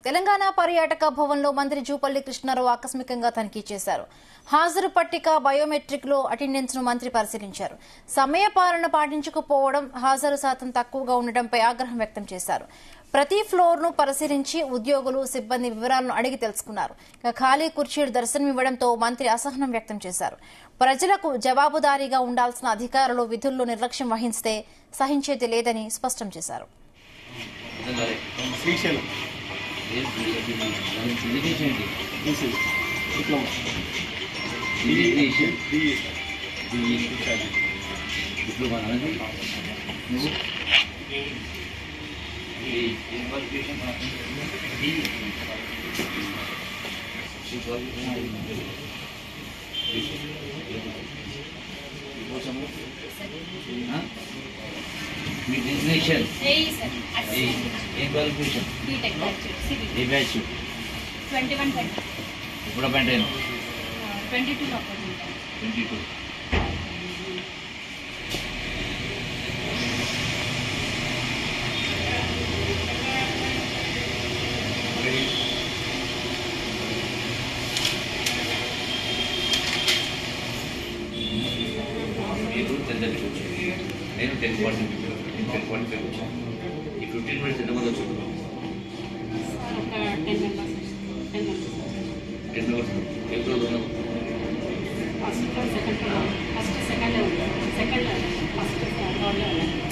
తెలంగాణ పర్యాటక భవన్లో మంత్రి జూపల్లి కృష్ణారావు ఆకస్మికంగా తనిఖీ చేశారు హాజరు పట్టిక బయోమెట్రిక్ లో అటెండెన్స్ ను మంత్రి పరిశీలించారు సమయపాలన పాటించకపోవడం హాజరు శాతం తక్కువగా ఉండడంపై ఆగ్రహం వ్యక్తం చేశారు ప్రతి ఫ్లోర్ ను పరిశీలించి ఉద్యోగులు సిబ్బంది వివరాలను అడిగి తెలుసుకున్నారు ఇక ఖాళీ కుర్చీలు దర్శనమివ్వడంతో మంత్రి అసహనం వ్యక్తం చేశారు ప్రజలకు జవాబుదారీగా ఉండాల్సిన అధికారులు విధుల్లో నిర్లక్ష్యం వహిస్తే సహించేది లేదని స్పష్టం చేశారు శ్రీశైలం ఎడ్యుకేషన్ ఏంటి EC diploma education DE diploma అనేది నువ్వు ఈ ఏం క్వాలిఫికేషన్ ఈ క్వాలిఫికేషన్ మీ డెసిగ్నేషన్ ఏఈ సార్ ఏం క్వాలిఫికేషన్ బీటెక్ గ్రాడ్యుయేట్ సివిల్ ఏ బ్యాచ్ ట్వంటీ వన్ ట్వంటీ ఇప్పుడు అపాయింట్ అయినా twenty two appointment twenty two మీరు టెన్ థర్టీకి వచ్చారు నేను టెన్ ఫార్టీ నేను టెన్ ఫార్టీ ఫైవ్ వచ్చాను ఈ ఫిఫ్టీన్ మినిట్స్ ఎంతమంది వచ్చారు ఒక ten members ten members ten hours ఏ రోజు ఉన్నాము first floor second floor first second second first థర్డ్లో